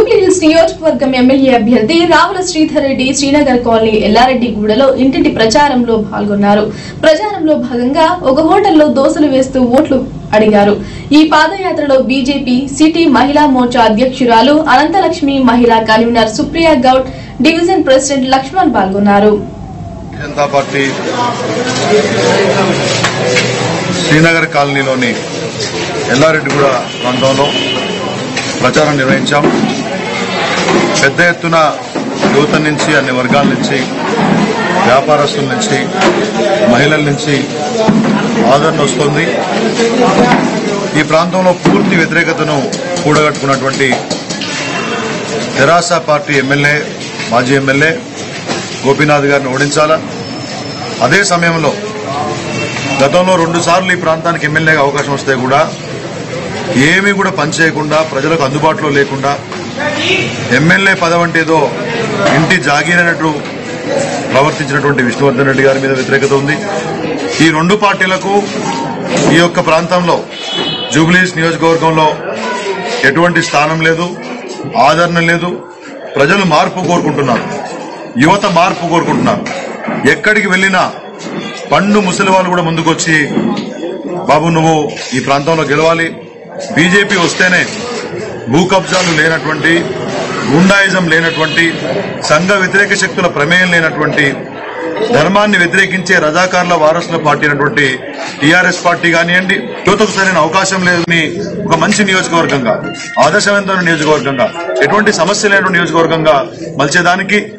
జూబ్లీహిల్స్ నియోజకవర్గం ఎమ్మెల్యే అభ్యర్థి రావుల శ్రీధర్ రెడ్డి శ్రీనగర్ కాలనీ ఎల్లారెడ్డి గూడలో ఇంటింటి ప్రచారంలో పాల్గొన్నారు ప్రచారంలో భాగంగా ఒక హోటల్లో దోశలు వేస్తూ ఓట్లు అడిగారు ఈ పాదయాత్రలో బీజేపీ సిటీ మహిళా మోర్చా అధ్యక్షురాలు అనంతలక్ష్మి మహిళా convener Supriya Goud division president Laxman పాల్గొన్నారు జనతా పార్టీ శ్రీనగర్ కాలనీలోని ఎల్లారెడ్డిగూడ ప్రాంతంలో ప్రచారం నిర్వహించాం పెద్ద ఎత్తున యువత నుంచి అన్ని వర్గాల నుంచి వ్యాపారస్తుల నుంచి మహిళల నుంచి ఆదరణ వస్తుంది ఈ ప్రాంతంలో పూర్తి వ్యతిరేకతను కూడగట్టుకున్నటువంటి తెరాస పార్టీ ఎమ్మెల్యే మాజీ ఎమ్మెల్యే గోపీనాథ్ గారిని ఓడించాలా అదే సమయంలో గతంలో రెండు సార్లు ఈ ప్రాంతానికి ఎమ్మెల్యేగా అవకాశం వస్తే కూడా ఏమీ కూడా పనిచేయకుండా ప్రజలకు అందుబాటులో లేకుండా ఎమ్మెల్యే పదవి అంటే ఏదో ఇంటి జాగీరన్నట్టు ప్రవర్తించినటువంటి విష్ణువర్ధన్ రెడ్డి గారి మీద వ్యతిరేకత ఉంది ఈ రెండు పార్టీలకు ఈ యొక్క ప్రాంతంలో జూబ్లీస్ నియోజకవర్గంలో ఎటువంటి స్థానం లేదు ఆదరణ లేదు ప్రజలు మార్పు కోరుకుంటున్నారు యువత మార్పు కోరుకుంటున్నారు ఎక్కడికి వెళ్ళినా పండు ముసలి వాళ్ళు కూడా ముందుకొచ్చి బాబు నువ్వు ఈ ప్రాంతంలో గెలవాలి బీజేపీ వస్తేనే భూ కబ్జాలు లేనటువంటి గుండాయిజం లేనటువంటి సంఘ వ్యతిరేక శక్తుల ప్రమేయం లేనటువంటి ధర్మాన్ని వ్యతిరేకించే రజాకార్ల వారసుల పార్టీ అయినటువంటి టీఆర్ఎస్ పార్టీ కానివ్వండి యువతకు సరైన అవకాశం లేదని ఒక మంచి నియోజకవర్గంగా ఆదర్శవంతమైన నియోజకవర్గంగా ఎటువంటి సమస్య లేనటువంటి నియోజకవర్గంగా మలిచేదానికి